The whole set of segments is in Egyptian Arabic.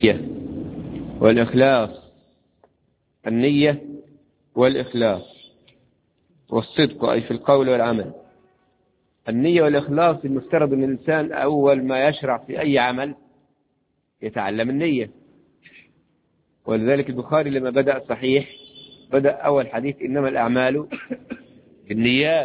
والإخلاص النية والإخلاص والصدق أي في القول والعمل النية والإخلاص المفترض أن الإنسان أول ما يشرع في أي عمل يتعلم النية ولذلك البخاري لما بدأ صحيح بدأ أول حديث إنما الأعمال بالنيات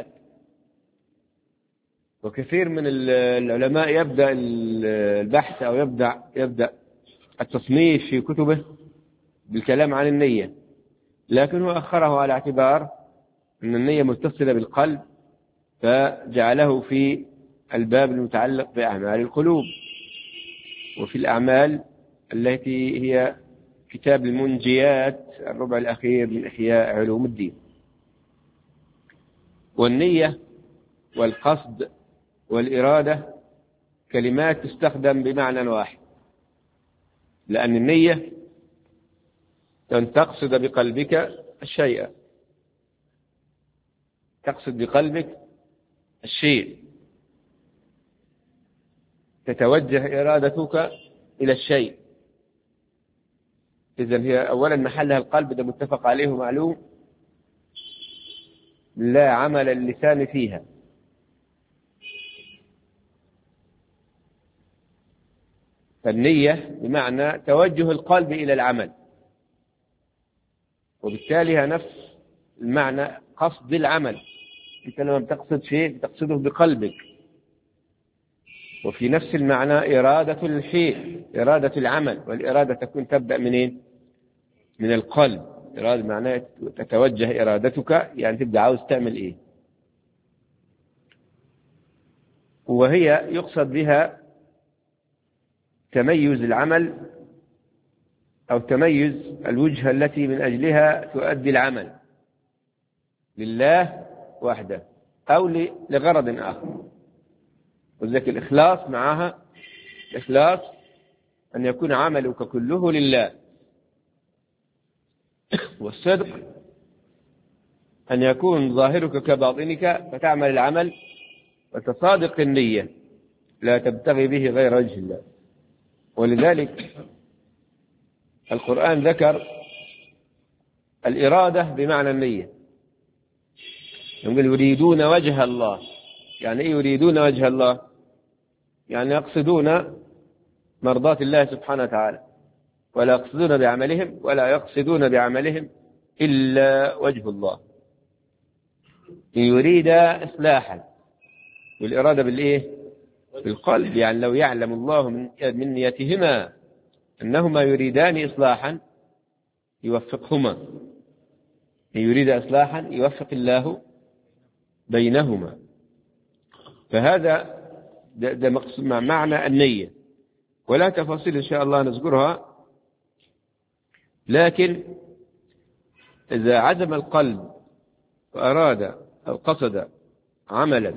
وكثير من العلماء يبدأ البحث أو يبدأ يبدأ التصنيف في كتبه بالكلام عن النية لكن هو أخره على اعتبار أن النية متصلة بالقلب فجعله في الباب المتعلق بأعمال القلوب وفي الأعمال التي هي كتاب المنجيات الربع الأخير من إحياء علوم الدين والنية والقصد والإرادة كلمات تستخدم بمعنى واحد لأن النية أن تقصد بقلبك الشيء تقصد بقلبك الشيء تتوجه إرادتك إلى الشيء إذا هي أولا محلها القلب ده متفق عليه معلوم لا عمل اللسان فيها فالنية بمعنى توجه القلب إلى العمل وبالتالي نفس المعنى قصد العمل أنت لما بتقصد شيء بتقصده بقلبك وفي نفس المعنى إرادة الشيء إرادة العمل والإرادة تكون تبدأ منين من القلب إرادة معناه تتوجه إرادتك يعني تبدأ عاوز تعمل إيه وهي يقصد بها تميز العمل أو تميز الوجهة التي من أجلها تؤدي العمل لله وحده أو لغرض آخر وذلك الإخلاص معها الإخلاص أن يكون عملك كله لله والصدق أن يكون ظاهرك كباطنك فتعمل العمل وتصادق النية لا تبتغي به غير وجه الله ولذلك القرآن ذكر الإرادة بمعنى النية يقول يريدون وجه الله يعني إيه يريدون وجه الله يعني يقصدون مرضاة الله سبحانه وتعالى ولا يقصدون بعملهم ولا يقصدون بعملهم إلا وجه الله إن يريد إصلاحا والإرادة بالإيه بالقلب يعني لو يعلم الله من من نيتهما أنهما يريدان إصلاحا يوفقهما إن يريد إصلاحا يوفق الله بينهما فهذا ده, ده مقصود مع معنى النية ولا تفاصيل إن شاء الله نذكرها لكن إذا عزم القلب وأراد أو قصد عملا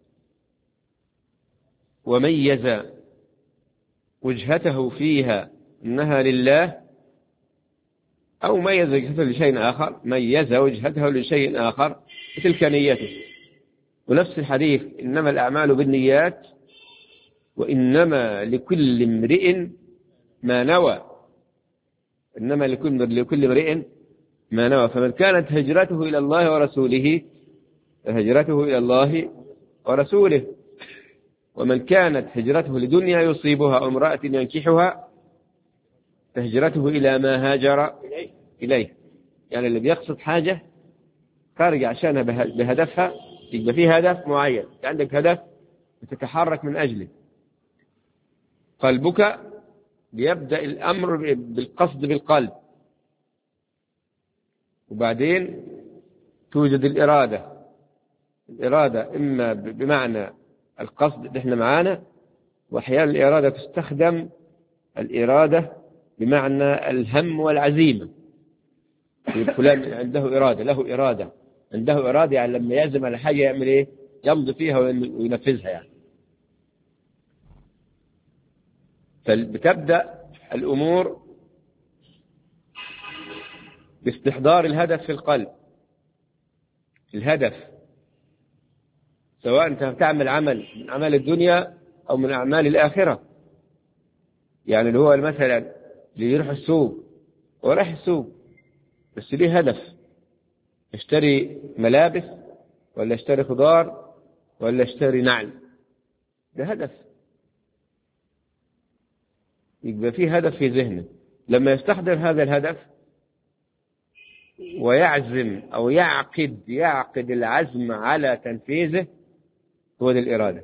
وميز وجهته فيها أنها لله أو ميز وجهته لشيء آخر ميز وجهته لشيء آخر تلك نيته ونفس الحديث إنما الأعمال بالنيات وإنما لكل امرئ ما نوى إنما لكل لكل امرئ ما نوى فمن كانت هجرته إلى الله ورسوله فهجرته إلى الله ورسوله ومن كانت هجرته لدنيا يصيبها أو امرأة ينكحها فهجرته إلى ما هاجر إليه يعني اللي بيقصد حاجة خارج عشانها بهدفها يبقى فيه هدف معين عندك هدف بتتحرك من أجله قلبك بيبدأ الأمر بالقصد بالقلب وبعدين توجد الإرادة الإرادة إما بمعنى القصد اللي احنا معانا وأحيانا الإرادة تستخدم الإرادة بمعنى الهم والعزيمة فلان عنده إرادة له إرادة عنده إرادة يعني لما يعزم على حاجة يعمل إيه يمضي فيها وينفذها يعني فبتبدأ الأمور باستحضار الهدف في القلب الهدف سواء أنت بتعمل عمل من أعمال الدنيا أو من أعمال الآخرة يعني اللي هو مثلا اللي يروح السوق وراح السوق بس ليه هدف اشتري ملابس ولا اشتري خضار ولا اشتري نعل ده هدف يبقى في هدف في ذهنه لما يستحضر هذا الهدف ويعزم أو يعقد يعقد العزم على تنفيذه هو دي الإرادة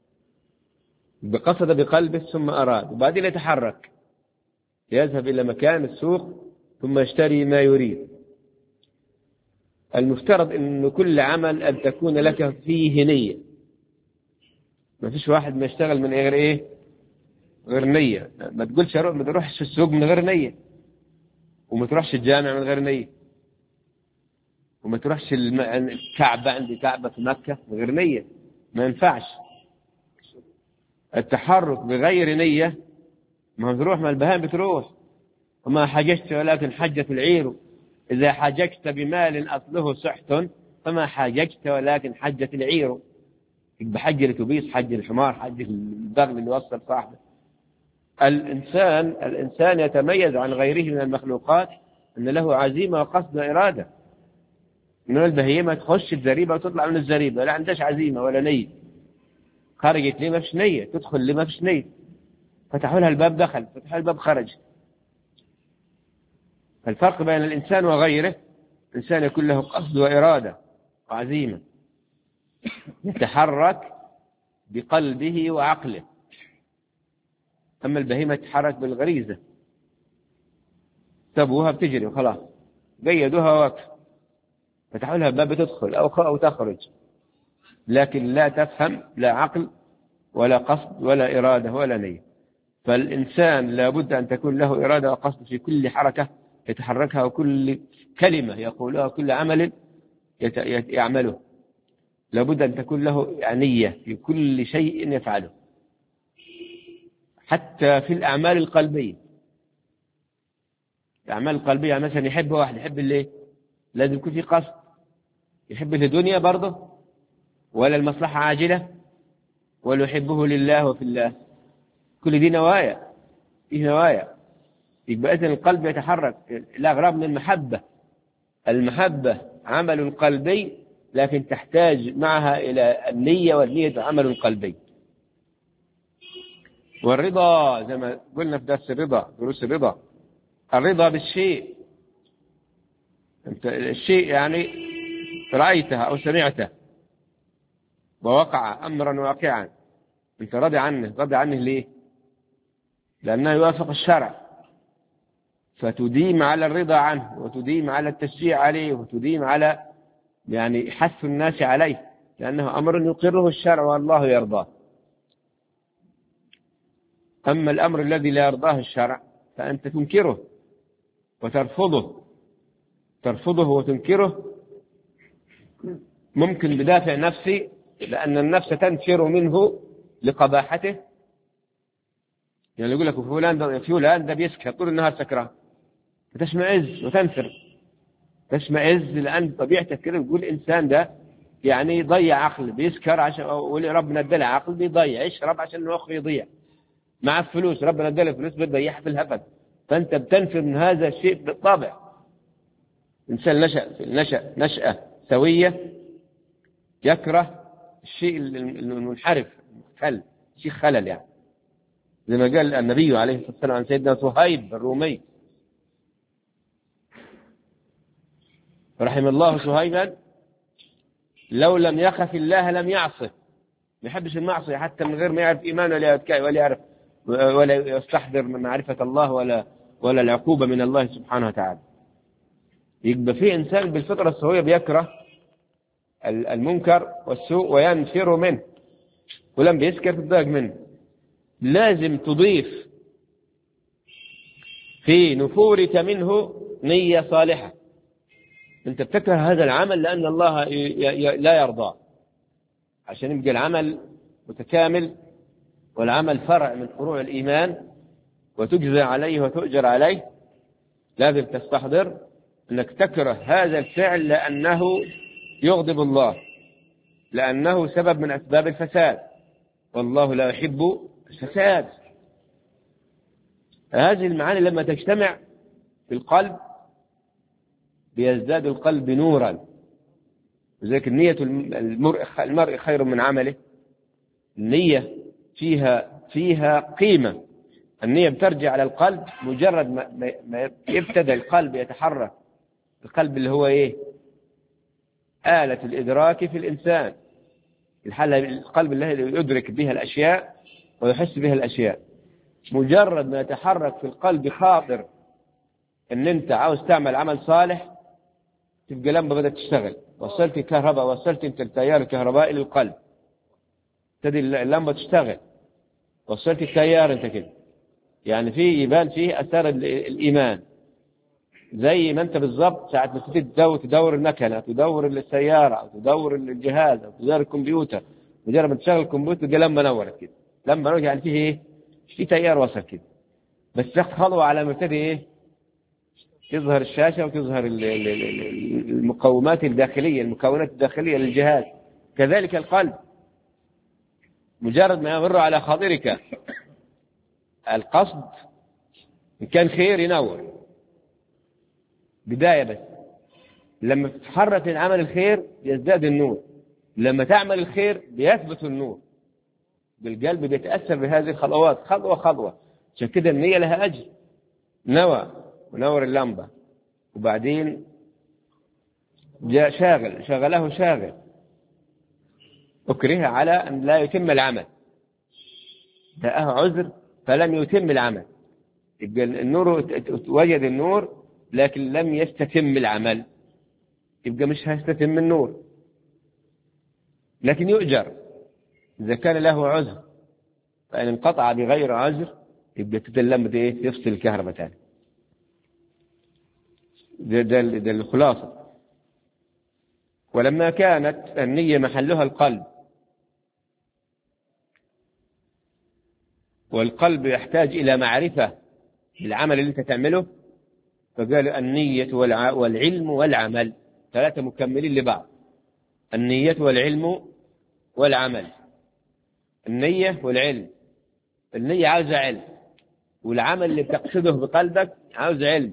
بقصد بقلبه ثم أراد وبعدين يتحرك يذهب إلى مكان السوق ثم يشتري ما يريد المفترض أن كل عمل أن تكون لك فيه نية ما فيش واحد ما يشتغل من غير إيه غير نية ما تقولش ما تروحش السوق من غير نية وما تروحش الجامع من غير نية وما تروحش الكعبة عندي كعبة في مكة من غير نية ما ينفعش التحرك بغير نية ما تروح ما البهائم بتروح وما حججت ولكن حجت العير إذا حججت بمال أصله سحت فما حججت ولكن حجت العير بحج الاتوبيس حج الحمار حج البغل اللي وصل صاحبه الإنسان الإنسان يتميز عن غيره من المخلوقات أن له عزيمة وقصد وإرادة إنما البهيمة تخش الزريبة وتطلع من الزريبة لا عندهاش عزيمة ولا نية خرجت ليه ما فيش نية تدخل ليه ما فيش نية فتحوا لها الباب دخل فتحوا لها الباب خرج فالفرق بين الإنسان وغيره الإنسان يكون له قصد وإرادة وعزيمة يتحرك بقلبه وعقله أما البهيمة تتحرك بالغريزة تبوها بتجري وخلاص قيدوها واقف فتحوا لها باب تدخل أو أو تخرج لكن لا تفهم لا عقل ولا قصد ولا إرادة ولا نية فالإنسان لابد أن تكون له إرادة وقصد في كل حركة يتحركها وكل كلمة يقولها وكل عمل يعمله لابد أن تكون له نية في كل شيء يفعله حتى في الأعمال القلبية الأعمال القلبية مثلا يحب واحد يحب اللي لازم يكون في قصد يحب الدنيا برضه ولا المصلحة عاجلة ولا يحبه لله وفي الله كل دي نوايا فيه نوايا يبقى إذن القلب يتحرك الأغراب من المحبة المحبة عمل قلبي لكن تحتاج معها إلى النية والنية عمل قلبي والرضا زي ما قلنا في درس الرضا دروس الرضا الرضا بالشيء انت الشيء يعني رأيته أو سمعته ووقع أمرا واقعا انت راضي عنه راضي عنه ليه لأنه يوافق الشرع فتديم على الرضا عنه وتديم على التشجيع عليه وتديم على يعني حث الناس عليه لأنه أمر يقره الشرع والله يرضاه أما الأمر الذي لا يرضاه الشرع فأنت تنكره وترفضه ترفضه وتنكره ممكن بدافع نفسي لأن النفس تنفر منه لقباحته يعني يقول لك فلان ده فلان ده بيسكر طول النهار سكران فتشمئز وتنفر تشمئز لأن طبيعتك كده بتقول الإنسان ده يعني يضيع عقل بيسكر عشان ربنا اداله عقل بيضيع يشرب عشان المخ يضيع مع الفلوس ربنا اداله فلوس بيضيعها في الهبل فأنت بتنفر من هذا الشيء بالطبع إنسان نشأ نشأ نشأة سوية يكره الشيء المنحرف خل شيء خلل يعني زي ما قال النبي عليه الصلاة والسلام عن سيدنا صهيب الرومي رحم الله صهيبا لو لم يخف الله لم يعصه ما يحبش المعصية حتى من غير ما يعرف إيمان ولا ولا يعرف ولا يستحضر من معرفة الله ولا ولا العقوبة من الله سبحانه وتعالى يبقى في إنسان بالفطرة السوية بيكره المنكر والسوء وينفر منه ولم بيسكر تضايق منه لازم تضيف في نفورك منه نية صالحة انت بتكره هذا العمل لأن الله لا يرضاه عشان يبقى العمل متكامل والعمل فرع من فروع الإيمان وتجزى عليه وتؤجر عليه لازم تستحضر أنك تكره هذا الفعل لأنه يغضب الله لأنه سبب من أسباب الفساد والله لا يحب الفساد هذه المعاني لما تجتمع في القلب بيزداد القلب نورا لذلك النية المرء المرء خير من عمله النية فيها فيها قيمة النية بترجع على القلب مجرد ما, ما يبتدى القلب يتحرك القلب اللي هو ايه آلة الإدراك في الإنسان الحالة القلب الذي يدرك بها الأشياء ويحس بها الأشياء مجرد ما يتحرك في القلب خاطر ان انت عاوز تعمل عمل صالح تبقى لمبه بدات تشتغل وصلت الكهرباء وصلت انت التيار الكهربائي للقلب تبتدي اللمبه تشتغل وصلت التيار انت كده يعني في يبان فيه اثار الايمان زي ما انت بالظبط ساعه ما تبتدي تدور تدور المكنه تدور السياره او تدور الجهاز او تدور الكمبيوتر مجرد ما تشغل الكمبيوتر تلقى لمبه نورت كده لمبه نورت يعني فيه ايه؟ في تيار وصل كده بس تاخد خطوه على ما يبتدي ايه؟ تظهر الشاشة وتظهر المقومات الداخلية المكونات الداخلية للجهاز كذلك القلب مجرد ما يمر على خاطرك القصد إن كان خير ينور بداية بس لما تتحرك العمل الخير يزداد النور لما تعمل الخير بيثبت النور بالقلب بيتأثر بهذه الخطوات خطوة خطوة عشان كده النية لها أجر نوى ونور اللمبة وبعدين جاء شاغل شغله شاغل أكره على أن لا يتم العمل جاءه عذر فلم يتم العمل يبقى النور وجد النور لكن لم يستتم العمل يبقى مش هيستتم النور لكن يؤجر إذا كان له عذر فإن انقطع بغير عذر يبقى تتلم ايه يفصل الكهرباء تاني ده, ده, ده الخلاصة ولما كانت النية محلها القلب والقلب يحتاج إلى معرفة بالعمل اللي أنت تعمله فقال النية والعلم والعمل ثلاثة مكملين لبعض النية والعلم والعمل النية والعلم النية عاوزة علم والعمل اللي بتقصده بقلبك عاوز علم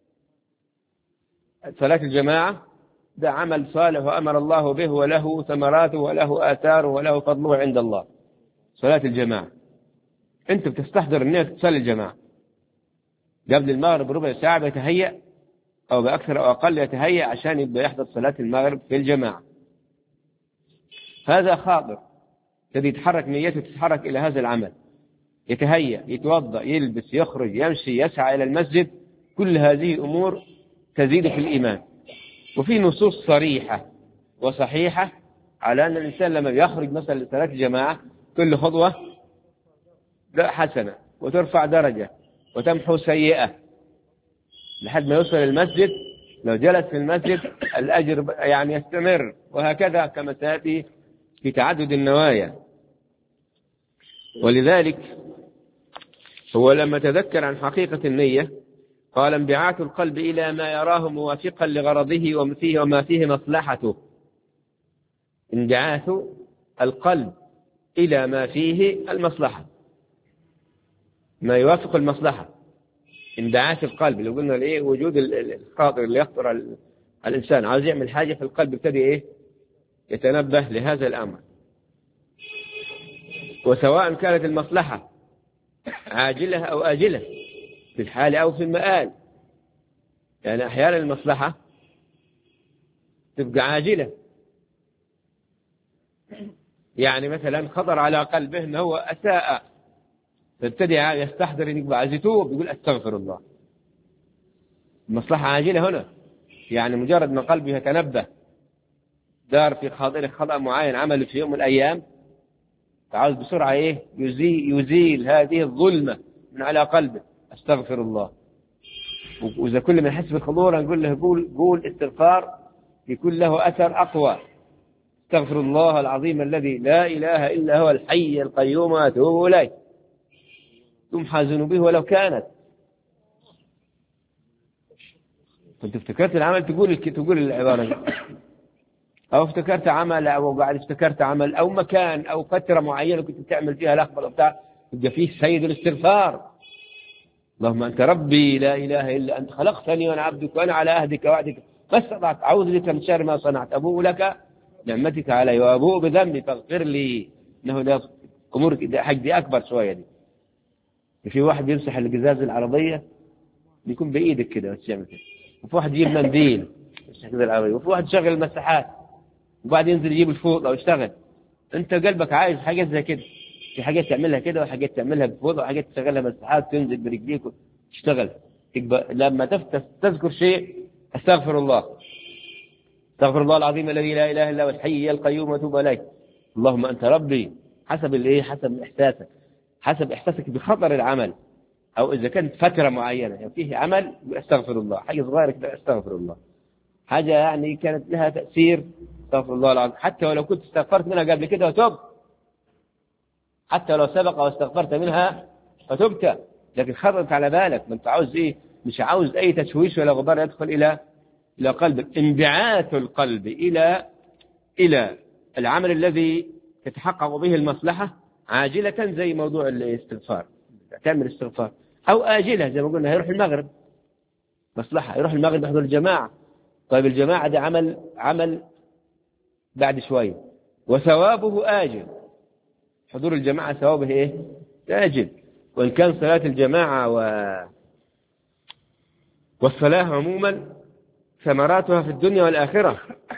صلاة الجماعة ده عمل صالح وأمر الله به وله ثمراته وله آثاره وله فضله عند الله صلاة الجماعة أنت بتستحضر النية تصلي الجماعة قبل المغرب ربع ساعة بيتهيأ أو بأكثر أو أقل يتهيأ عشان يبدأ يحضر صلاة المغرب في الجماعة هذا خاطر الذي يتحرك نيته تتحرك إلى هذا العمل يتهيأ يتوضأ يلبس يخرج يمشي يسعى إلى المسجد كل هذه الأمور تزيد في الإيمان وفي نصوص صريحة وصحيحة على أن الإنسان لما يخرج مثلا لصلاة الجماعة كل خطوة حسنة وترفع درجة وتمحو سيئة لحد ما يوصل المسجد لو جلس في المسجد الأجر يعني يستمر وهكذا كما سيأتي في تعدد النوايا ولذلك هو لما تذكر عن حقيقة النية قال انبعاث القلب إلى ما يراه موافقا لغرضه وما فيه وما فيه مصلحته انبعاث القلب إلى ما فيه المصلحة ما يوافق المصلحة انبعاث القلب اللي قلنا الايه وجود الخاطر اللي يخطر الإنسان عاوز يعمل حاجة في القلب يبتدي إيه يتنبه لهذا الأمر وسواء كانت المصلحة عاجلة أو آجلة في الحال أو في المآل يعني أحيانا المصلحة تبقى عاجلة يعني مثلا خطر على قلبه أنه هو أساء فابتدي يستحضر أن يبقى عايز يتوب يقول أستغفر الله المصلحة عاجلة هنا يعني مجرد ما قلبه يتنبه دار في خاطره خطأ معين عمله في يوم من الأيام تعال بسرعة إيه يزيل, يزيل هذه الظلمة من على قلبه استغفر الله وإذا كل ما يحس بالخضوع نقول له قول قول استغفار يكون له أثر أقوى استغفر الله العظيم الذي لا إله إلا هو الحي القيوم وأتوب إليه تمحى ذنوبه ولو كانت كنت افتكرت العمل تقول تقول العبارة دي أو افتكرت عمل أو بعد افتكرت عمل أو مكان أو فترة معينة كنت تعمل فيها لخبطة بتاع يبقى فيه سيد الاستغفار اللهم أنت ربي لا إله إلا أنت خلقتني وأنا عبدك وأنا على عهدك وعدك ما استطعت أعوذ بك من شر ما صنعت أبوء لك نعمتك علي وأبوء بذنبي فاغفر لي إنه ده أمور حق دي أكبر شوية دي في واحد يمسح القزاز العربية بيكون بإيدك كده وتعمل كده وفي واحد يجيب منديل يمسح القزاز العربية وفي واحد يشغل المساحات وبعد ينزل يجيب الفوطة ويشتغل أنت قلبك عايز حاجات زي كده في حاجات تعملها كده وحاجات تعملها بفوطة وحاجات تشغلها مساحات تنزل برجليك وتشتغل لما تذكر شيء استغفر الله استغفر الله العظيم الذي لا اله الا هو الحي القيوم وتوب اليه اللهم انت ربي حسب الايه حسب احساسك حسب احساسك بخطر العمل او اذا كانت فتره معينه يعني فيه عمل استغفر الله حاجه صغيره كده استغفر الله حاجه يعني كانت لها تاثير استغفر الله العظيم حتى ولو كنت استغفرت منها قبل كده وتوب حتى لو سبق واستغفرت منها فتبت لكن خرجت على بالك ما انت عاوز ايه مش عاوز اي تشويش ولا غبار يدخل الى الى قلبك انبعاث القلب الى الى العمل الذي تتحقق به المصلحة عاجلة زي موضوع الاستغفار تعمل استغفار أو آجلة زي ما قلنا هيروح المغرب مصلحة يروح المغرب يحضر الجماعة طيب الجماعة ده عمل عمل بعد شوي وثوابه آجل حضور الجماعة ثوابه إيه آجل وإن كان صلاة الجماعة و والصلاة عموما ثمراتها في الدنيا والآخرة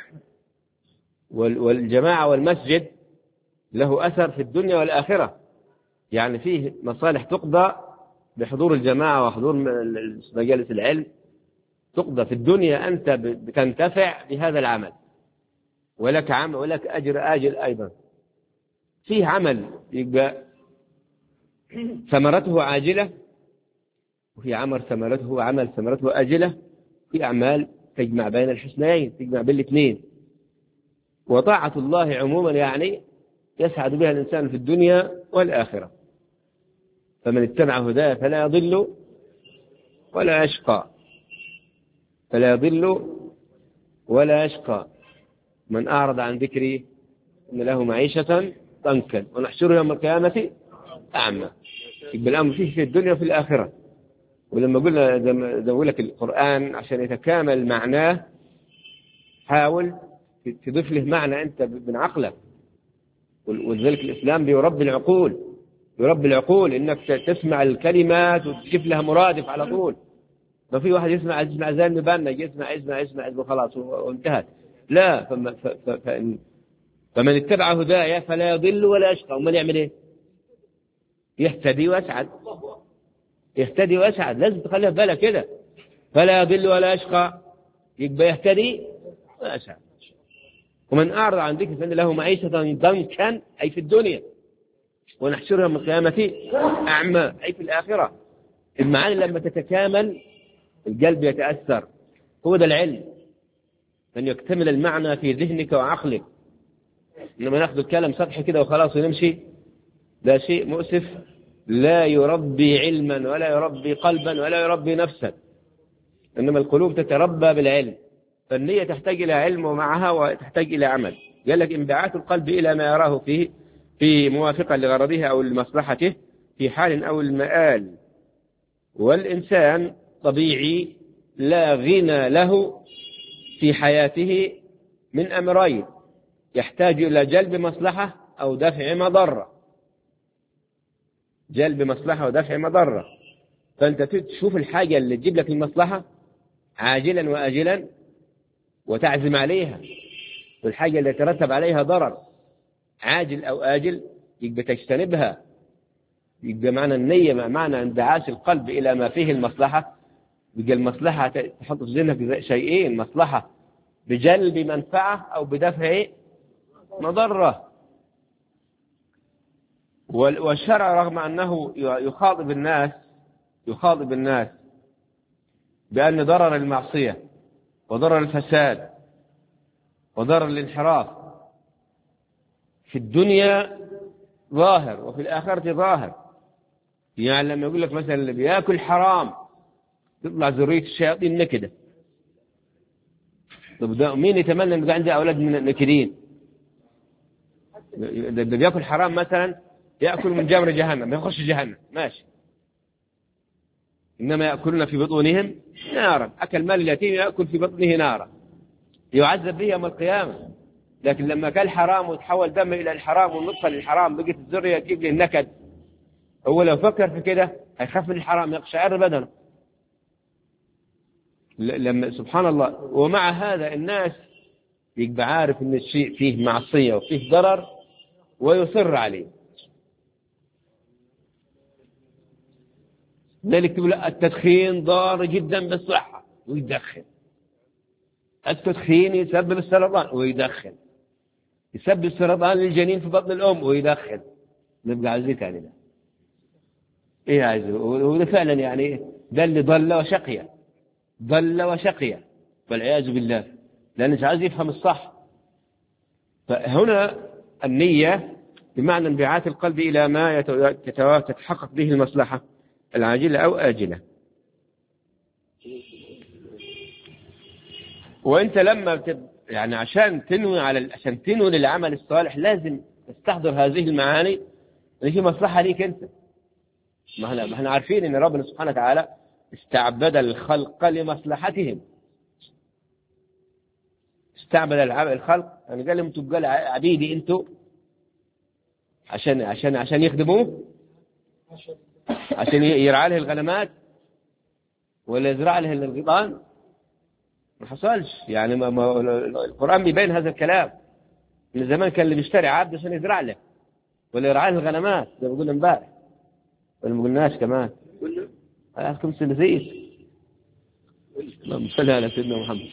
والجماعة والمسجد له أثر في الدنيا والآخرة يعني فيه مصالح تقضى بحضور الجماعة وحضور مجالس العلم تقضى في الدنيا أنت بتنتفع بهذا العمل ولك عمل ولك أجر آجل أيضا فيه عمل يبقى ثمرته عاجلة وفي عمل ثمرته عمل ثمرته آجلة في أعمال تجمع بين الحسنيين تجمع بين الاثنين وطاعة الله عموما يعني يسعد بها الإنسان في الدنيا والآخرة فمن اتبع هداه فلا يضل ولا يشقى فلا يضل ولا يشقى من أعرض عن ذكري إن له معيشة ضنكا ونحشره يوم القيامة أعمى يبقى الأمر فيه في الدنيا وفي الآخرة ولما قلنا زي ما بقول لك القرآن عشان يتكامل معناه حاول تضيف له معنى أنت من عقلك ولذلك الإسلام بيربي العقول يربي العقول إنك تسمع الكلمات وتشوف لها مرادف على طول ما في واحد يسمع يسمع زي المبنج يسمع يسمع يسمع يسمع خلاص وانتهت لا فما ف ف فإن فمن اتبع هدايا فلا يضل ولا يشقى ومن يعمل ايه؟ يهتدي ويسعد يهتدي ويسعد لازم تخليها في بالك كده فلا يضل ولا يشقى يبقى يهتدي ويسعد ومن أعرض عن ذكر فإن له معيشة ضنكا أي في الدنيا ونحشرها من القيامة أعمى أي في الآخرة المعاني لما تتكامل القلب يتأثر هو ده العلم أن يكتمل المعنى في ذهنك وعقلك إنما ناخذ الكلام سطحي كده وخلاص ونمشي ده شيء مؤسف لا يربي علما ولا يربي قلبا ولا يربي نفسا إنما القلوب تتربى بالعلم فالنية تحتاج إلى علم ومعها وتحتاج إلى عمل قال لك انبعاث القلب إلى ما يراه فيه في موافقة لغرضه أو لمصلحته في حال أو المآل والإنسان طبيعي لا غنى له في حياته من أمرين يحتاج إلى جلب مصلحة أو دفع مضرة جلب مصلحة ودفع مضرة فأنت تشوف الحاجة اللي تجيب لك المصلحة عاجلا وآجلا وتعزم عليها والحاجة اللي يترتب عليها ضرر عاجل أو آجل يبقى تجتنبها يبقى معنى النية معنى انبعاث القلب إلى ما فيه المصلحة يبقى المصلحة تحط في ذهنك شيئين مصلحة بجلب منفعة أو بدفع مضرة والشرع رغم أنه يخاطب الناس يخاطب الناس بأن ضرر المعصية وضرر الفساد وضرر الانحراف في الدنيا ظاهر وفي الآخرة ظاهر يعني لما يقول لك مثلا اللي بياكل حرام تطلع ذرية الشياطين نكدة طب ده مين يتمنى ان عنده اولاد من نكدين ده بياكل حرام مثلا ياكل من جمر جهنم يخش جهنم ماشي إنما يأكلون في بطونهم نارا أكل مال اليتيم يأكل في بطنه نارا يعذب به يوم القيامة لكن لما كان حرام وتحول دمه إلى الحرام والنطفة للحرام بقت الذرية تجيب له النكد هو لو فكر في كده هيخاف من الحرام يقشعر بدنه لما سبحان الله ومع هذا الناس يبقى عارف ان الشيء فيه معصية وفيه ضرر ويصر عليه ذلك تقول التدخين ضار جدا بالصحة ويدخن التدخين يسبب السرطان ويدخن يسبب السرطان للجنين في بطن الأم ويدخن نبقى عايزين تاني ده ايه عايزه وده فعلا يعني ده اللي ضل وشقي ضل وشقي والعياذ بالله لأنه مش عايز يفهم الصح فهنا النية بمعنى انبعاث القلب إلى ما تتحقق به المصلحة العاجلة أو آجلة وانت لما بتب... يعني عشان تنوي على عشان تنوي للعمل الصالح لازم تستحضر هذه المعاني اللي في مصلحة ليك انت ما احنا ما احنا عارفين ان ربنا سبحانه وتعالى استعبد الخلق لمصلحتهم استعبد الخلق يعني قال لهم تبقى عبيدي انتوا عشان عشان عشان يخدموه عشان يرعى له الغنمات ولا يزرع له الغيطان ما حصلش يعني ما ما القرآن بيبين هذا الكلام من زمان كان اللي بيشتري عبد عشان يزرع له ولا يرعى له الغنمات زي ما قلنا امبارح ولا ما قلناش كمان هاتكم سنزيت اللهم صل على سيدنا محمد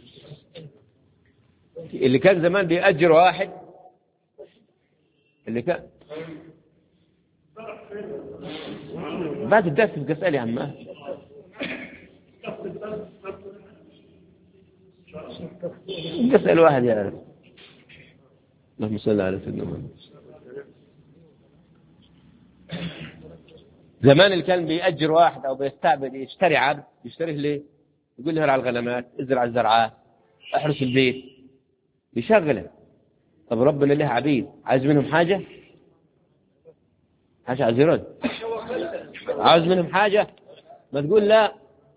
اللي كان زمان بيأجر واحد اللي كان بعد الدرس تبقى اسأل يا عماه اسأل واحد يعرف اللهم صل على سيدنا محمد زمان اللي كان بيأجر واحد أو بيستعبد يشتري عبد يشتريه ليه؟ يقول له ارعى الغنمات ازرع الزرعات احرس البيت يشغله طب ربنا له عبيد عايز منهم حاجة؟ حاجة عايز يرد عاوز منهم حاجة ما تقول لا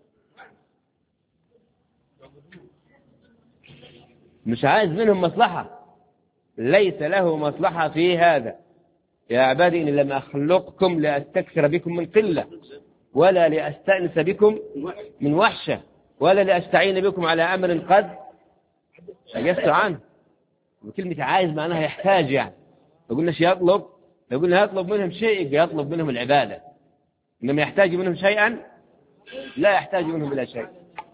مش عايز منهم مصلحة ليس له مصلحة في هذا يا عبادي إني لم أخلقكم لأستكثر بكم من قلة ولا لأستأنس بكم من وحشة ولا لأستعين بكم على أمر قد عجزت عنه وكلمة عايز معناها يحتاج يعني ما قلناش يطلب لو قلنا يطلب منهم شيء يبقى يطلب منهم العبادة إنما يحتاج منهم شيئا لا يحتاج منهم إلى شيء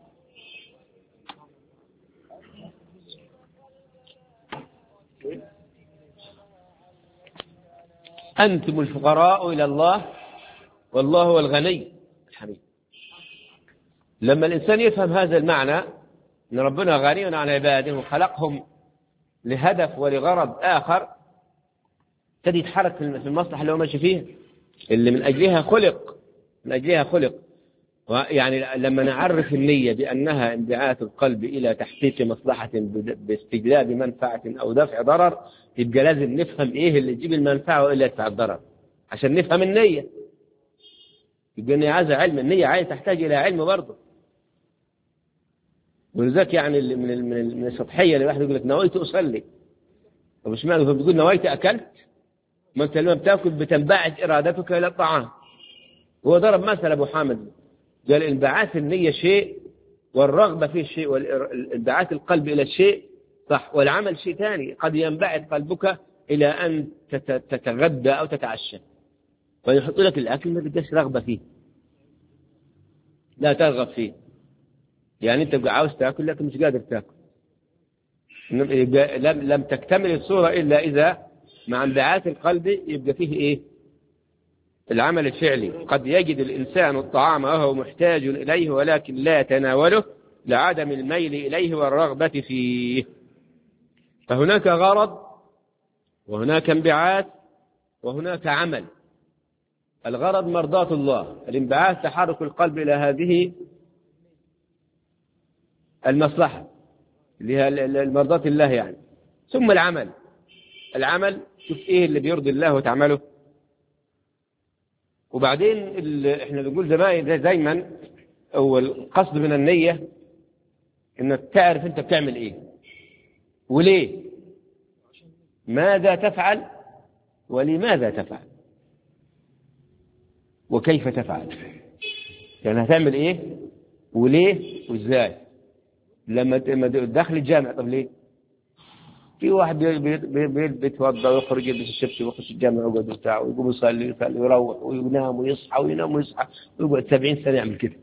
أنتم الفقراء إلى الله والله هو الغني الحميد لما الإنسان يفهم هذا المعنى أن ربنا غني عن عباده وخلقهم لهدف ولغرض آخر ابتدي يتحرك في المصلحة اللي هو ماشي فيها اللي من أجلها خلق من أجلها خلق يعني لما نعرف النية بأنها انبعاث القلب إلى تحقيق مصلحة باستجلاب منفعة أو دفع ضرر يبقى لازم نفهم إيه اللي يجيب المنفعة وإلا يدفع الضرر عشان نفهم النية يبقى النية عايزة علم النية عايزة تحتاج إلى علم برضه ولذلك يعني من من السطحية اللي الواحد يقول لك نويت أصلي طب ايش معنى بيقول نويت أكلت ما أنت لما بتاكل بتنبعث إرادتك إلى الطعام هو ضرب مثل أبو حامد قال انبعاث النية شيء والرغبة فيه شيء وانبعاث القلب إلى الشيء صح والعمل شيء ثاني قد ينبعث قلبك إلى أن تتغدى أو تتعشى ويحط لك الأكل ما تبقاش رغبة فيه لا ترغب فيه يعني أنت عاوز تاكل لكن مش قادر تاكل لم لم تكتمل الصورة إلا إذا مع انبعاث القلب يبقى فيه إيه العمل الفعلي قد يجد الإنسان الطعام وهو محتاج إليه ولكن لا يتناوله لعدم الميل إليه والرغبة فيه فهناك غرض وهناك انبعاث وهناك عمل الغرض مرضاة الله الانبعاث تحرك القلب إلى هذه المصلحة اللي هي مرضاة الله يعني ثم العمل العمل شوف ايه اللي بيرضي الله وتعمله وبعدين احنا بنقول زمان دايما هو القصد من النية انك تعرف انت بتعمل ايه وليه ماذا تفعل ولماذا تفعل وكيف تفعل يعني هتعمل ايه وليه وازاي لما داخل الجامع طب ليه في واحد بيتوضا ويخرج يلبس الشبشب ويخش الجامع ويقعد وبتاع ويقوم يصلي ويصلي ويروح وينام ويصحى وينام ويصحى ويقعد 70 سنه يعمل كده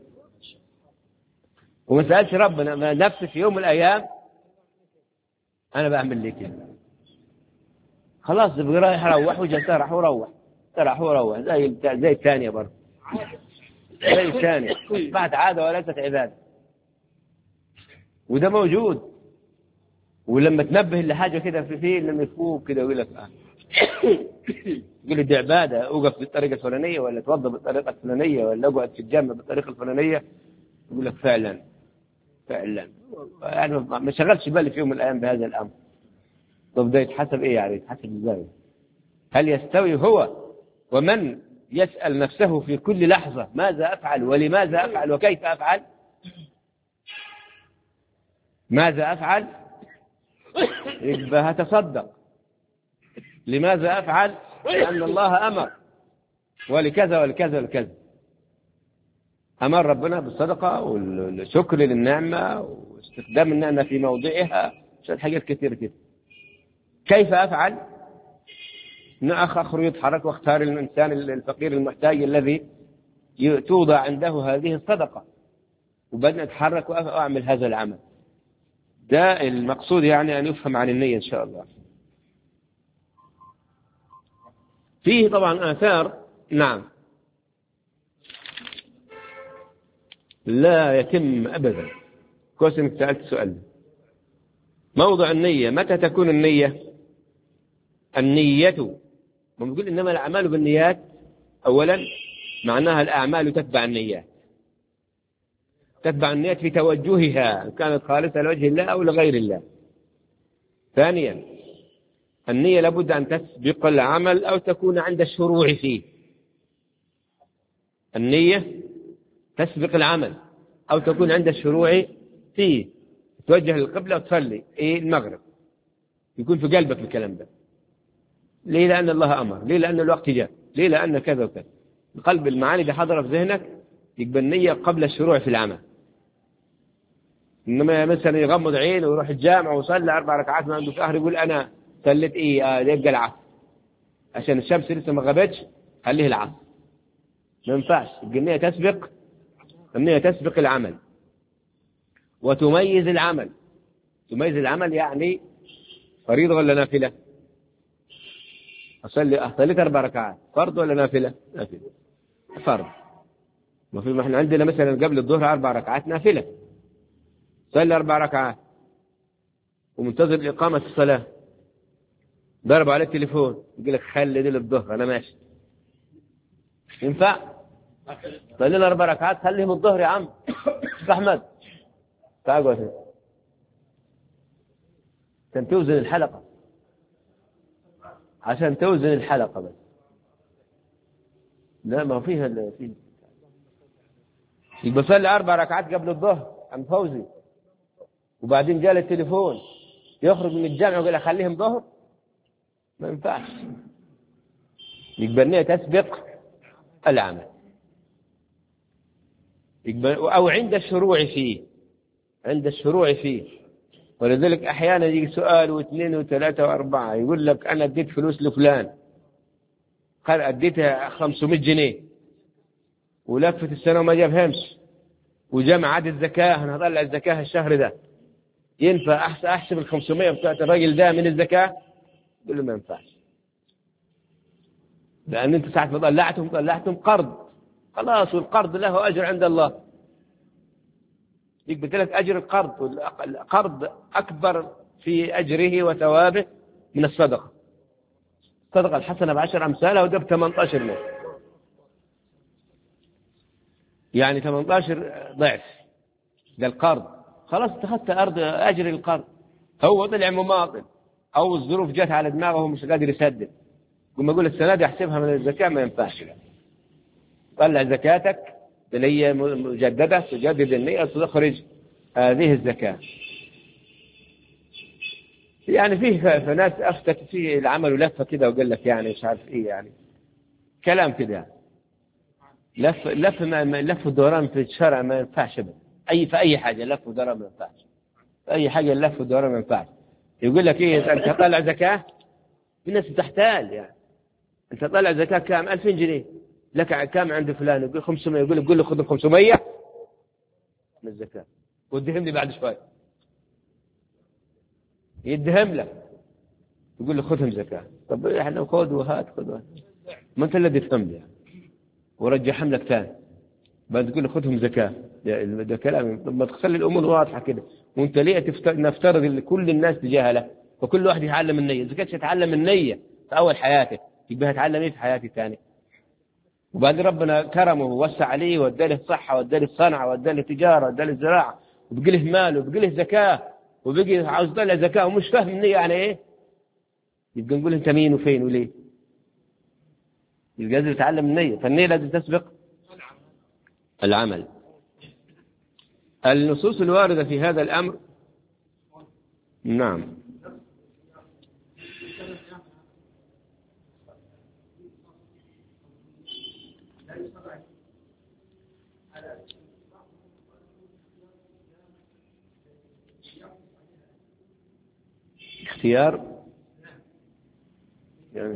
وما سالش ربنا نفسي في يوم من الايام انا بعمل ليه كده خلاص رايح اروح وجا راح وروح راح وروح زي زي الثانيه برضه زي الثانيه اصبحت عاده وليست عباده وده موجود ولما تنبه لحاجه كده في فيه لما يفوق كده ويقول لك آه. يقول لي دي عباده اوقف بالطريقه الفلانيه ولا اتوضا بالطريقه الفلانيه ولا اقعد في الجامع بالطريقه الفلانيه يقول لك فعلا فعلا يعني ما شغلش بالي في يوم من الايام بهذا الامر طب ده يتحسب ايه يعني يتحسب ازاي هل يستوي هو ومن يسأل نفسه في كل لحظة ماذا أفعل ولماذا أفعل وكيف أفعل ماذا أفعل يبقى هتصدق لماذا أفعل لأن الله أمر ولكذا ولكذا ولكذا أمر ربنا بالصدقة والشكر للنعمة واستخدام النعمة في موضعها عشان حاجات كثيرة كده كيف أفعل أخ أخرج يتحرك واختار الإنسان الفقير المحتاج الذي توضع عنده هذه الصدقة وبدأ أتحرك وأعمل هذا العمل ده المقصود يعني أن يفهم عن النية إن شاء الله فيه طبعا آثار نعم لا يتم أبدا كويس إنك سألت سؤال موضع النية متى تكون النية النية بنقول إنما الأعمال بالنيات أولا معناها الأعمال تتبع النيات تتبع النية في توجهها إن كانت خالصة لوجه الله أو لغير الله ثانيا النية لابد أن تسبق العمل أو تكون عند الشروع فيه النية تسبق العمل أو تكون عند الشروع فيه توجه للقبلة وتصلي إيه المغرب يكون في قلبك الكلام ده ليه لأن الله أمر ليه لأن الوقت جاء ليه لأن كذا وكذا القلب المعاني دي حضر في ذهنك يبقى النية قبل الشروع في العمل انما مثلا يغمض عينه ويروح الجامع ويصلي اربع ركعات ما عنده شهر يقول انا صليت ايه آه يبقى العصر عشان الشمس لسه ما غابتش خليه العصر ما ينفعش النية تسبق النية تسبق العمل وتميز العمل تميز العمل يعني فريضة ولا نافلة أصلي صليت أربع ركعات فرض ولا نافلة نافلة فرض ما في ما احنا عندنا مثلا قبل الظهر أربع ركعات نافلة صلي أربع ركعات ومنتظر إقامة الصلاة ضرب على التليفون يقول لك خلي دي للظهر أنا ماشي ينفع صلي لنا أربع ركعات خليهم الظهر يا عم شيخ أحمد تعال قول عشان توزن الحلقة عشان توزن الحلقة بس لا ما فيها الا فيه يبقى صلي أربع ركعات قبل الظهر عم فوزي وبعدين جاء التليفون يخرج من الجامع ويقول خليهم ظهر ما ينفعش يبقى النية تسبق العمل يبقى أو عند الشروع فيه عند الشروع فيه ولذلك أحيانا يجي سؤال واثنين وثلاثة وأربعة يقول لك أنا اديت فلوس لفلان قال اديتها 500 جنيه ولفت السنة وما جابهمش وجمع عاد الزكاة أنا هطلع الزكاة الشهر ده ينفع احسب ال 500 بتاعت الراجل ده من الزكاه؟ يقول له ما ينفعش لان انت ساعه ما طلعتهم طلعتهم قرض خلاص والقرض له اجر عند الله يقبل لك اجر القرض والقرض اكبر في اجره وثوابه من الصدقه الصدقه الحسنه بعشر امثالها وده ب 18 مئة يعني 18 ضعف ده القرض خلاص اتخذت أرض أجر القرض هو طلع مماطل أو الظروف جت على دماغه ومش قادر يسدد لما يقول السنة دي أحسبها من الزكاة ما ينفعش طلع زكاتك بنية مجددة تجدد النية تخرج هذه الزكاة يعني فيه فناس أفتت فيه العمل لفة كده وقال لك يعني مش عارف إيه يعني كلام كده لف لف ما لف ودوران في الشرع ما ينفعش أي في أي حاجة لف ودوران ما ينفعش في أي حاجة لف ودوران ما ينفعش يقول لك إيه أنت طالع زكاة في ناس تحتال يعني أنت طالع زكاة كام 2000 جنيه لك كام عند فلان يقول 500 يقول لك قول له خذ 500 من الزكاة وادهم لي بعد شوي يدهم لك يقول له خذهم زكاة طب احنا خذ وهات خذ وهات ما انت الذي تفهم لي ورجع حملك ثاني بعد تقول له خذهم زكاة ده كلام طب ما تخلي الامور واضحة كده وانت ليه نفترض ان كل الناس تجاهله وكل واحد يتعلم النية إذا كانش يتعلم النية في أول حياته يبقى يتعلم إيه في حياته الثانية وبعدين ربنا كرمه ووسع عليه واداله الصحة واداله الصنعة واداله التجارة واداله الزراعة وبقي له مال وبقي له زكاة وبقي عاوز يطلع زكاة ومش فاهم النية يعني إيه يبقى نقول أنت مين وفين وليه يبقى لازم يتعلم النية فالنية لازم تسبق العمل النصوص الواردة في هذا الأمر نعم اختيار يعني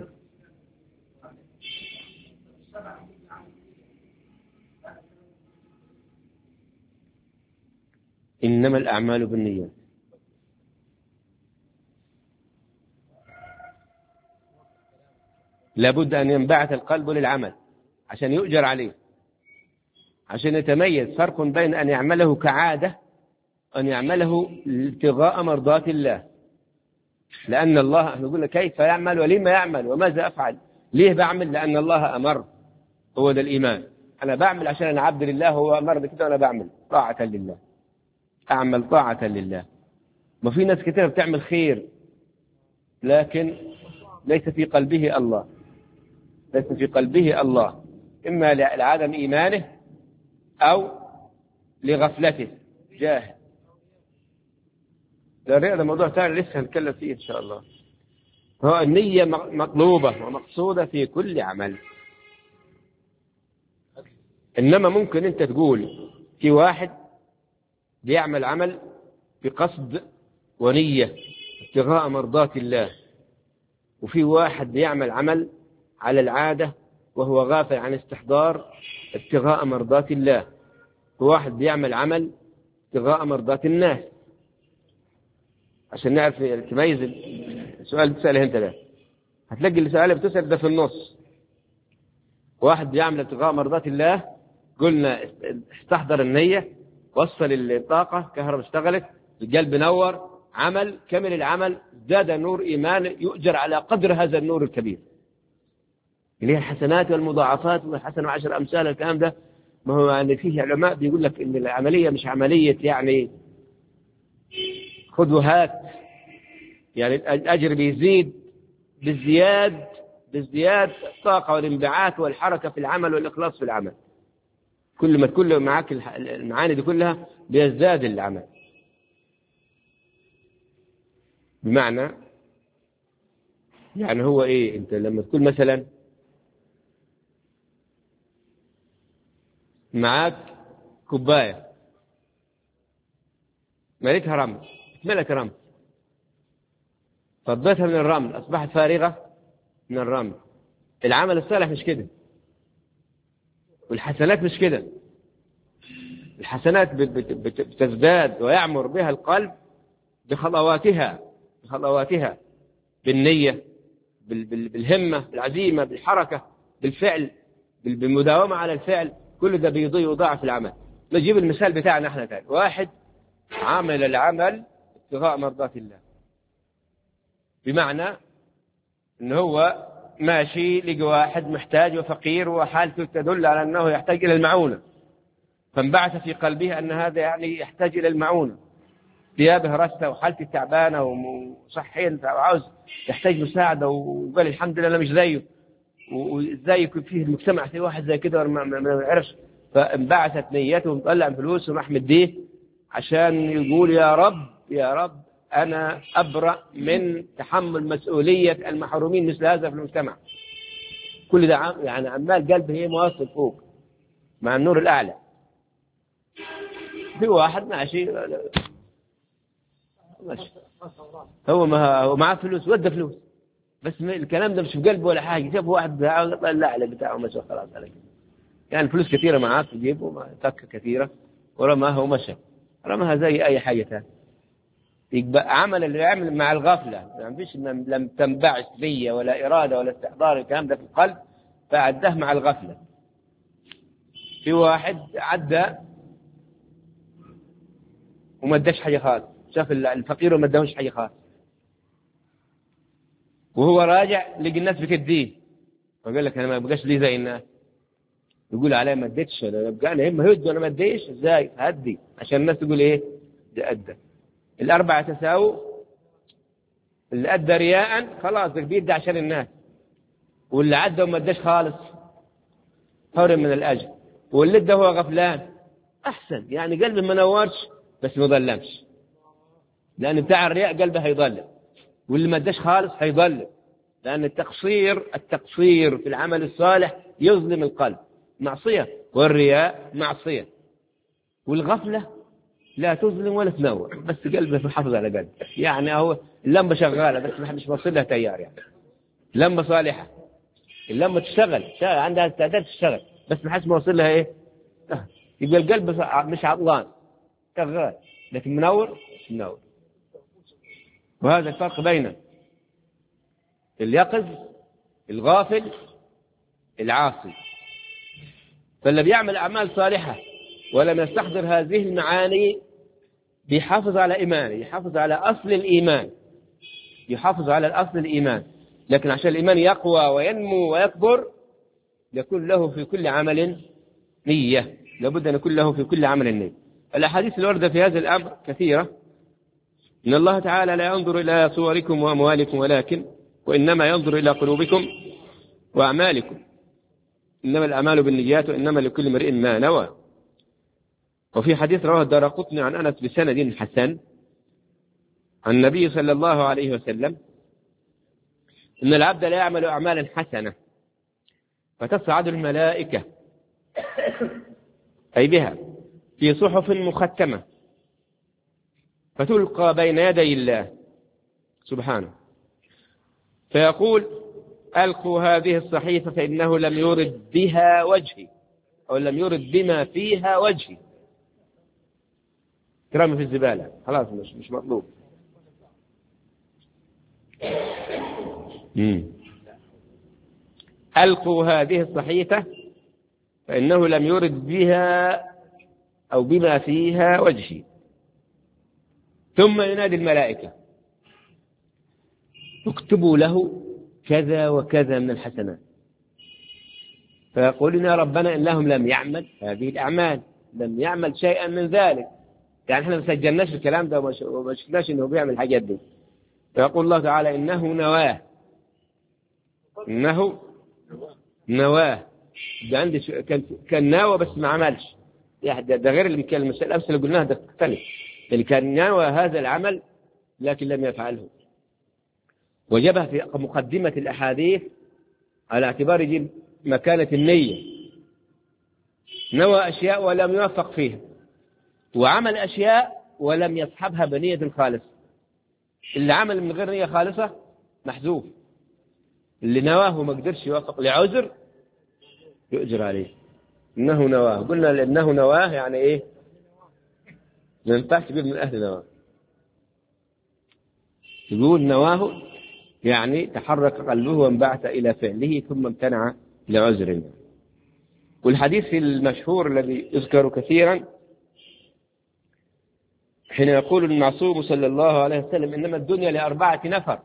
إنما الأعمال بالنيات لابد أن ينبعث القلب للعمل عشان يؤجر عليه عشان يتميز فرق بين أن يعمله كعادة أن يعمله ابتغاء مرضات الله لأن الله نقول كيف يعمل ولما يعمل وماذا أفعل ليه بعمل لأن الله أمر هو ده الإيمان أنا بعمل عشان أنا عبد لله هو أمر بكده وأنا بعمل طاعة لله أعمل طاعة لله ما في ناس كثيرة بتعمل خير لكن ليس في قلبه الله ليس في قلبه الله إما لعدم إيمانه أو لغفلته جاهل ده موضوع ثاني لسه هنتكلم فيه إن شاء الله هو النية مطلوبة ومقصودة في كل عمل إنما ممكن أنت تقول في واحد بيعمل عمل بقصد ونية ابتغاء مرضات الله وفي واحد بيعمل عمل على العادة وهو غافل عن استحضار ابتغاء مرضات الله وواحد بيعمل عمل ابتغاء مرضات الناس عشان نعرف تميز السؤال بتسأله انت ده هتلاقي السؤال بتسأل ده في النص واحد بيعمل ابتغاء مرضات الله قلنا استحضر النية وصل الطاقة كهرباء اشتغلت القلب نور عمل كمل العمل زاد نور إيمان يؤجر على قدر هذا النور الكبير اللي هي الحسنات والمضاعفات والحسنة وعشر أمثال الكلام ده ما هو يعني فيه علماء بيقول لك إن العملية مش عملية يعني خذ وهات يعني الأجر بيزيد بالزياد بازدياد الطاقة والانبعاث والحركة في العمل والإخلاص في العمل كل ما تكون معاك المعاني دي كلها بيزداد العمل بمعنى يعني هو ايه انت لما تكون مثلا معاك كوبايه مليتها رمل ملك رمل فضيتها من الرمل اصبحت فارغه من الرمل العمل الصالح مش كده والحسنات مش كده الحسنات بتزداد ويعمر بها القلب بخطواتها بخطواتها بالنية بالهمة بالعزيمة بالحركة بالفعل بالمداومة على الفعل كل ده بيضيع وضاعف العمل نجيب المثال بتاعنا احنا تاني واحد عمل العمل ابتغاء مرضات الله بمعنى ان هو ماشي لقى واحد محتاج وفقير وحالته تدل على انه يحتاج الى المعونه فانبعث في قلبه ان هذا يعني يحتاج الى المعونه ثيابه رسته وحالته تعبانه وصحيا وعاوز يحتاج مساعده وقال الحمد لله انا مش زيه وازاي يكون فيه المجتمع في واحد زي كده ما ما- ما يعرفش فانبعثت نيته ومطلع فلوس وراح مديه عشان يقول يا رب يا رب انا ابرا من تحمل مسؤوليه المحرومين مثل هذا في المجتمع كل ده عم يعني عمال قلبه هي مواصل فوق مع النور الاعلى في واحد ماشي ماشي هو ما هو معاه فلوس ودى فلوس بس ما- الكلام ده مش في قلبه ولا حاجه شاف واحد بتاعه طلع على بتاعه مشى خلاص على كده يعني فلوس كثيره معاه في جيبه ما- تكه كثيره ورماها ومشى رماها زي اي حاجه ثانيه يبقى عمل اللي يعمل مع الغفله ما فيش لم لم تنبعث نيه ولا اراده ولا استحضار الكلام ده في القلب فعداه مع الغفله في واحد عدى وما اداش حاجه خالص شاف الفقير وما اداهوش حاجه خالص وهو راجع لقي الناس بكديه فقال لك انا ما بقاش لي زي الناس يقول علي ما اديتش انا يبقى انا هم هد وانا ما اديش ازاي هدي عشان الناس تقول ايه ده ادى الاربعه تساووا اللي ادى رياء خلاص بيدي عشان الناس واللي عدى وما اداش خالص حرم من الاجر واللي ادى هو غفلان احسن يعني قلبه ما نورش بس ما ظلمش لان بتاع الرياء قلبه هيضلم واللي ما اداش خالص هيضلم لان التقصير التقصير في العمل الصالح يظلم القلب معصيه والرياء معصيه والغفله لا تظلم ولا تنور بس قلبه محافظ على قلبه يعني هو اللمبه شغاله بس ما مش واصل لها تيار يعني لمبه صالحه اللمبه تشتغل تشتغل عندها استعداد تشتغل بس ما حدش ما واصل لها ايه آه. يبقى القلب مش عطلان شغال لكن منور مش منور وهذا الفرق بين اليقظ الغافل العاصي فالذي بيعمل أعمال صالحة ولم يستحضر هذه المعاني بيحافظ على إيمانه يحافظ على أصل الإيمان يحافظ على الأصل الإيمان لكن عشان الإيمان يقوى وينمو ويكبر يكون له في كل عمل نية لابد أن يكون له في كل عمل نية الأحاديث الواردة في هذا الأمر كثيرة إن الله تعالى لا ينظر إلى صوركم وأموالكم ولكن وإنما ينظر إلى قلوبكم وأعمالكم إنما الأعمال بالنيات وإنما لكل امرئ ما نوى وفي حديث رواه الدارقطني عن أنس بسند حسن عن النبي صلى الله عليه وسلم إن العبد لا يعمل أعمالا حسنة فتصعد الملائكة أي بها في صحف مختمة فتلقى بين يدي الله سبحانه فيقول ألقوا هذه الصحيفة فإنه لم يرد بها وجهي أو لم يرد بما فيها وجهي كرامي في الزبالة خلاص مش مش مطلوب مم. ألقوا هذه الصحيفة فإنه لم يرد بها أو بما فيها وجهي ثم ينادي الملائكة اكتبوا له كذا وكذا من الحسنات فيقولون يا ربنا إنهم لم يعمل هذه الأعمال لم يعمل شيئا من ذلك يعني احنا ما سجلناش الكلام ده وما شفناش انه بيعمل الحاجات دي فيقول الله تعالى انه نواه انه نواه ده عندي ش... كان كان ناوى بس ما عملش ده, ده غير اللي كان الامثله اللي قلناها ده تختلف اللي كان ناوى هذا العمل لكن لم يفعله وجبها في مقدمة الأحاديث على اعتبار يجيب مكانة النية نوى أشياء ولم يوفق فيها وعمل أشياء ولم يصحبها بنية خالصة اللي عمل من غير نية خالصة محذوف اللي نواه وما قدرش يوفق لعذر يؤجر عليه إنه نواه قلنا إنه نواه يعني إيه ما ينفعش تقول من أهل نواه تقول نواه يعني تحرك قلبه وانبعث إلى فعله ثم امتنع لعذر والحديث المشهور الذي يذكر كثيرا حين يقول المعصوم صلى الله عليه وسلم إنما الدنيا لأربعة نفر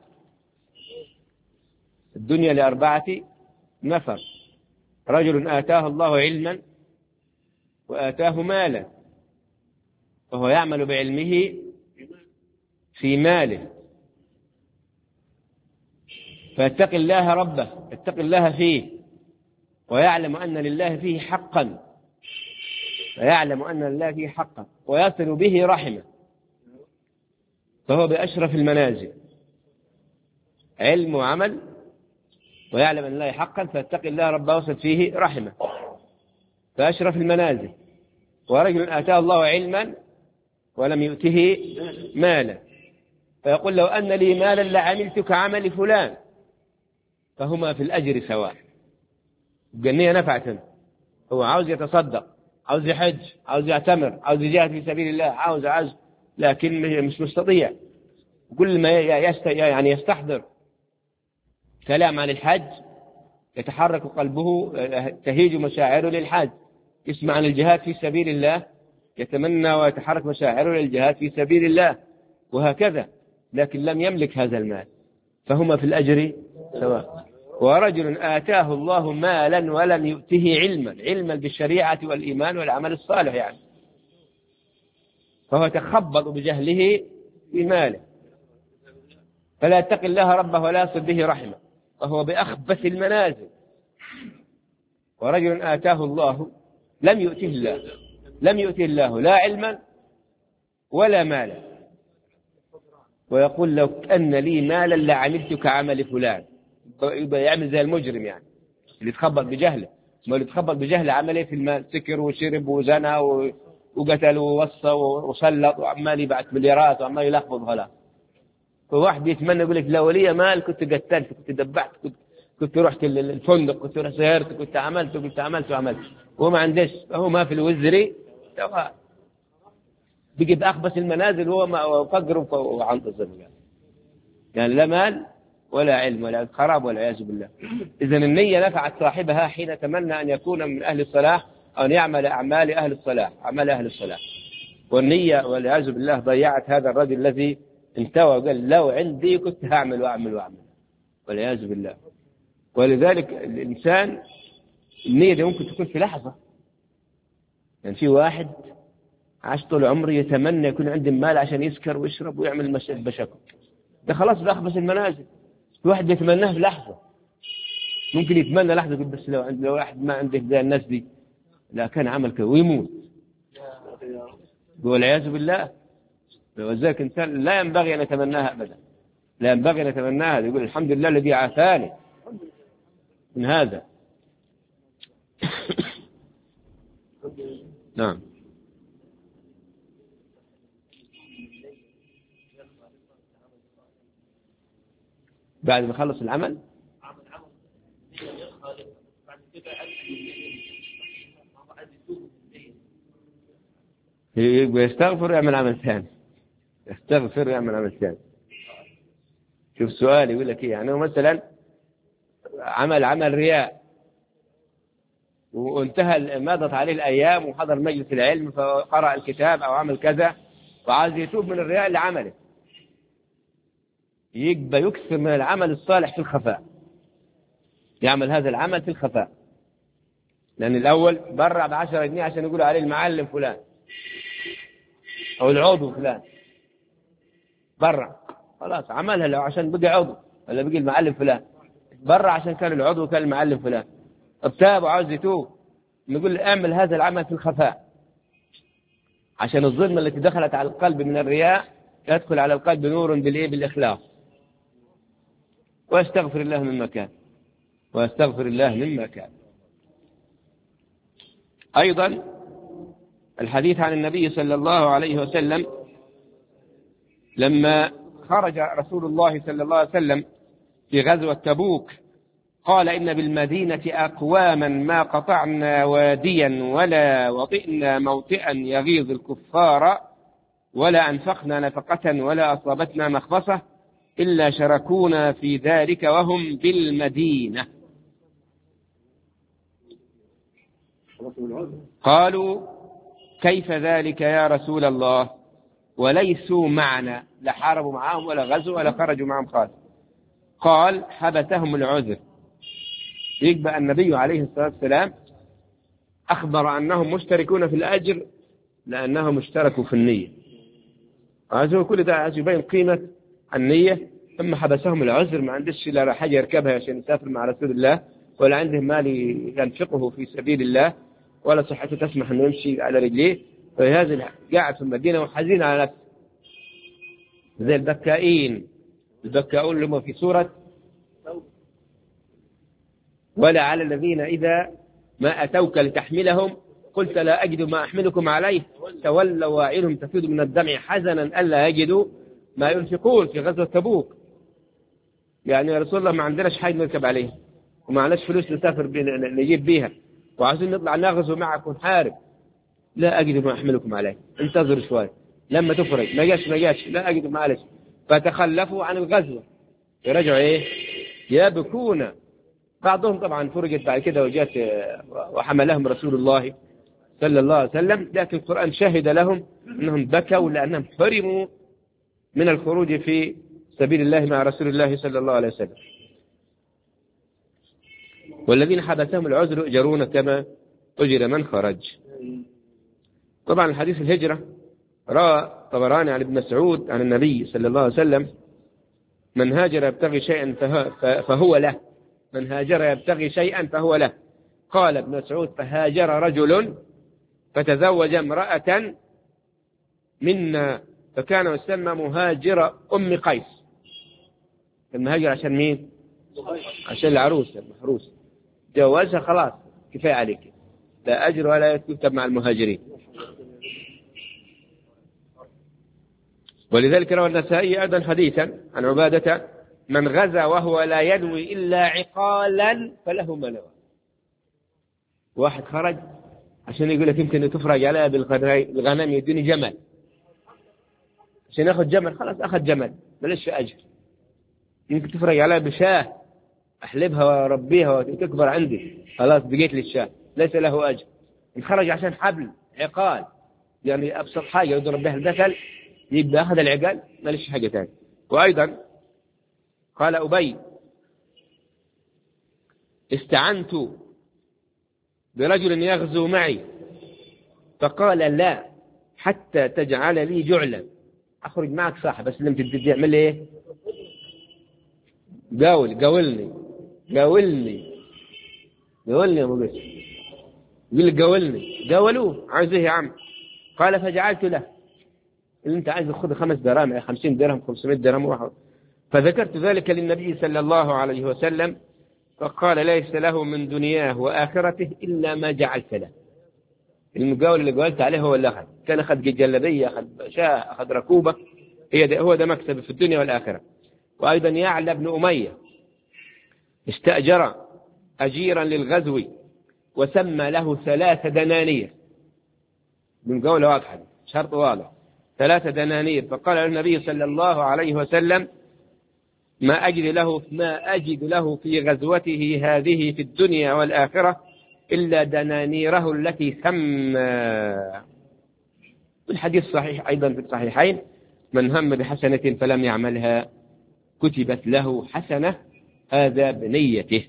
الدنيا لأربعة نفر رجل آتاه الله علما وآتاه مالا وهو يعمل بعلمه في ماله فيتقي الله ربه يتقي الله فيه ويعلم أن لله فيه حقا ويعلم أن لله فيه حقا ويصل به رحمه فهو بأشرف المنازل علم وعمل ويعلم أن الله حقا فيتقي الله ربه وصل فيه رحمه فأشرف المنازل ورجل آتاه الله علما ولم يؤته مالا فيقول لو أن لي مالا لعملت كعمل فلان فهما في الأجر سواء الجنية نفعت هو عاوز يتصدق عاوز يحج عاوز يعتمر عاوز يجاهد في سبيل الله عاوز عاوز لكن مش مستطيع كل ما يعني يستحضر كلام عن الحج يتحرك قلبه تهيج مشاعره للحج يسمع عن الجهاد في سبيل الله يتمنى ويتحرك مشاعره للجهاد في سبيل الله وهكذا لكن لم يملك هذا المال فهما في الأجر سواء ورجل آتاه الله مالا ولم يؤته علما علما بالشريعة والإيمان والعمل الصالح يعني فهو تخبط بجهله في ماله فلا يتقي الله ربه ولا يصل به رحمه وهو بأخبث المنازل ورجل آتاه الله لم يؤته الله لم يؤته الله لا علما ولا مالا ويقول لو أن لي مالا لعملت كعمل فلان يبقى يعمل زي المجرم يعني اللي يتخبط بجهله ما اللي يتخبط بجهله عمل ايه في المال سكر وشرب وزنى وقتل ووصى وسلط وعمال يبعث مليارات وعمال يلخبط هلا فواحد يتمنى يقول لك لو لي مال كنت قتلت كنت دبحت كنت كنت رحت الفندق كنت سهرت كنت عملت كنت عملت وعملت وهو ما عندش هو ما في الوزري بقي بأخبث المنازل هو ما فقر وعنط الزمن يعني لا مال ولا علم ولا خراب والعياذ بالله إذا النية نفعت صاحبها حين تمنى أن يكون من أهل الصلاح أو أن يعمل أعمال أهل الصلاح أعمال أهل الصلاح والنية والعياذ بالله ضيعت هذا الرجل الذي انتوى وقال لو عندي كنت هعمل وأعمل وأعمل والعياذ بالله ولذلك الإنسان النية دي ممكن تكون في لحظة يعني في واحد عاش طول عمره يتمنى يكون عنده مال عشان يسكر ويشرب ويعمل بشكل ده خلاص بأخبث المنازل في واحد يتمناه في لحظة ممكن يتمنى لحظة يقول بس لو لو واحد ما عنده زي الناس دي لا كان عمل كذا ويموت والعياذ بالله ولذلك إنسان لا ينبغي أن يتمناها أبدا لا ينبغي أن يتمناها يقول الحمد لله الذي عافاني من هذا نعم بعد ما يخلص العمل يبقى يستغفر ويعمل عمل ثاني يستغفر ويعمل عمل ثاني شوف سؤال يقول لك ايه يعني هو مثلا عمل عمل رياء وانتهى مضت عليه الايام وحضر مجلس العلم فقرأ الكتاب او عمل كذا وعايز يتوب من الرياء اللي عمله يبقى يكثر من العمل الصالح في الخفاء يعمل هذا العمل في الخفاء لأن الأول برع بعشرة جنيه عشان يقولوا عليه المعلم فلان أو العضو فلان برع خلاص عملها لو عشان بقي عضو ولا بقي المعلم فلان برع عشان كان العضو كان المعلم فلان ابتاب وعاوز يتوب نقول اعمل هذا العمل في الخفاء عشان الظلمة التي دخلت على القلب من الرياء يدخل على القلب نور بالإيه بالإخلاص ويستغفر الله مما كان ويستغفر الله مما كان أيضا الحديث عن النبي صلى الله عليه وسلم لما خرج رسول الله صلى الله عليه وسلم في غزوة تبوك قال إن بالمدينة أقواما ما قطعنا واديا ولا وطئنا موطئا يغيظ الكفار ولا أنفقنا نفقة ولا أصابتنا مخبصة إلا شركونا في ذلك وهم بالمدينة قالوا كيف ذلك يا رسول الله وليسوا معنا لا حاربوا معهم ولا غزوا ولا خرجوا معهم خالص قال حبسهم العذر يقبأ النبي عليه الصلاة والسلام أخبر أنهم مشتركون في الأجر لأنهم اشتركوا في النية هذا كل ده عايز يبين قيمة النية ثم حبسهم العذر ما عندش إلا حاجة يركبها عشان يسافر مع رسول الله ولا عنده مال ينفقه في سبيل الله ولا صحته تسمح أنه يمشي على رجليه فهذا قاعد في المدينة وحزين على نفسه زي البكائين البكاؤون اللي هم في سورة ولا على الذين إذا ما أتوك لتحملهم قلت لا أجد ما أحملكم عليه تولوا واعينهم تفيض من الدمع حزنا ألا يجدوا ما ينفقون في غزوة تبوك يعني يا رسول الله ما عندناش حاجة نركب عليه وما عندناش فلوس نسافر نجيب بيها وعايزين نطلع نغزو معكم ونحارب لا أجد ما أحملكم عليه انتظر شوي لما تفرج ما جاش ما جاش لا أجد معلش فتخلفوا عن الغزوة يرجعوا إيه يبكون بعضهم طبعا فرجت بعد كده وجات وحملهم رسول الله صلى الله عليه وسلم لكن القرآن شهد لهم أنهم بكوا لأنهم حرموا من الخروج في سبيل الله مع رسول الله صلى الله عليه وسلم والذين حبسهم العذر يؤجرون كما أجر من خرج طبعا الحديث الهجرة رأى طبراني عن ابن مسعود عن النبي صلى الله عليه وسلم من هاجر يبتغي شيئا فهو له من هاجر يبتغي شيئا فهو له قال ابن مسعود فهاجر رجل فتزوج امرأة منا فكان يسمى مهاجر أم قيس المهاجر عشان مين عشان العروس المحروس جوازها خلاص كفاية عليك لا أجر ولا يكتب مع المهاجرين ولذلك روى النسائي أيضا حديثا عن عبادة من غزا وهو لا ينوي إلا عقالا فله ما نوى واحد خرج عشان يقول لك يمكن تفرج عليها بالغنم يديني جمل عشان ياخذ جمل خلاص أخذ جمل بلاش أجر يمكن تفرج عليها بشاه أحلبها وأربيها وتكبر عندي خلاص بقيت لي الشاه ليس له أجر إن خرج عشان حبل عقال يعني أبسط حاجة يضرب بها البثل يبقى أخذ العقال مالش حاجة ثانية وأيضا قال أبي استعنت برجل يغزو معي فقال لا حتى تجعل لي جعلا أخرج معك صاحب بس لم تبدي يعمل إيه قاول قاولني قاولني قاولني يا أبو بس يقول لك قاولني قاولوه عايز إيه يا عم قال فجعلت له اللي أنت عايز خذ خمس دراهم 50 درهم 500 درهم واحد فذكرت ذلك للنبي صلى الله عليه وسلم فقال ليس له من دنياه وآخرته إلا ما جعلت له المقاول اللي قولت عليه هو اللي أخذ كان أخذ جلبية أخذ شاه أخذ ركوبة هي ده هو ده مكسب في الدنيا والآخرة وأيضا يعلى بن أمية استأجر أجيرا للغزو وسمى له ثلاث دنانير من قول واضحة شرط واضح ثلاث دنانير فقال النبي صلى الله عليه وسلم ما أجد له ما أجد له في غزوته هذه في الدنيا والآخرة إلا دنانيره التي سمى الحديث صحيح أيضا في الصحيحين من هم بحسنة فلم يعملها كتبت له حسنة هذا بنيته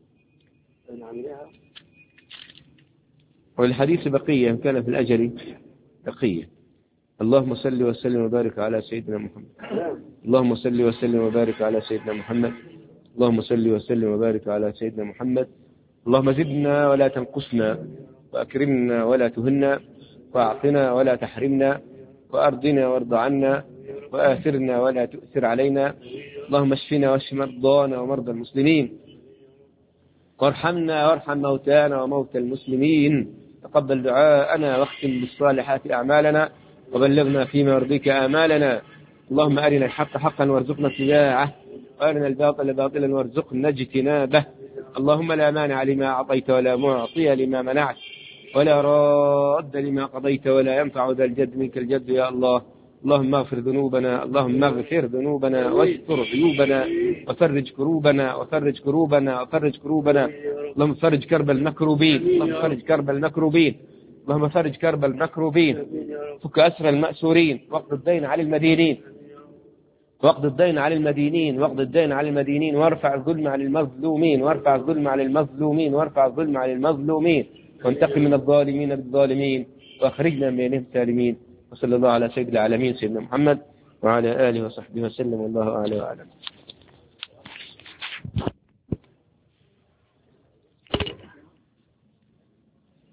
والحديث بقية إن كان في الأجل بقية اللهم صل وسلم وبارك على سيدنا محمد اللهم صل وسلم وبارك على سيدنا محمد اللهم صل وسلم وبارك على سيدنا محمد اللهم زدنا ولا تنقصنا وأكرمنا ولا تهنا وأعطنا ولا تحرمنا وأرضنا وارض عنا وآثرنا ولا تؤثر علينا اللهم اشفنا واشف مرضانا ومرضى المسلمين وارحمنا وارحم موتانا وموتى المسلمين تقبل دعاءنا واختم بالصالحات أعمالنا وبلغنا فيما يرضيك آمالنا اللهم أرنا الحق حقا وارزقنا اتباعه وأرنا الباطل باطلا وارزقنا اجتنابه اللهم لا مانع لما أعطيت ولا معطي لما منعت ولا راد لما قضيت ولا ينفع ذا الجد منك الجد يا الله اللهم اغفر ذنوبنا اللهم اغفر ذنوبنا واستر عيوبنا وفرج كروبنا وفرج كروبنا وفرج كروبنا اللهم فرج كرب المكروبين اللهم فرج كرب المكروبين اللهم فرج كرب المكروبين فك أسر المأسورين واقض الدين على المدينين واقض الدين على المدينين واقض الدين على المدينين وارفع الظلم على المظلومين وارفع الظلم على المظلومين وارفع الظلم على المظلومين وانتقم من الظالمين بالظالمين واخرجنا من بينهم سالمين وصلى الله على سيد العالمين سيدنا محمد وعلى آله وصحبه وسلم والله أعلى وأعلم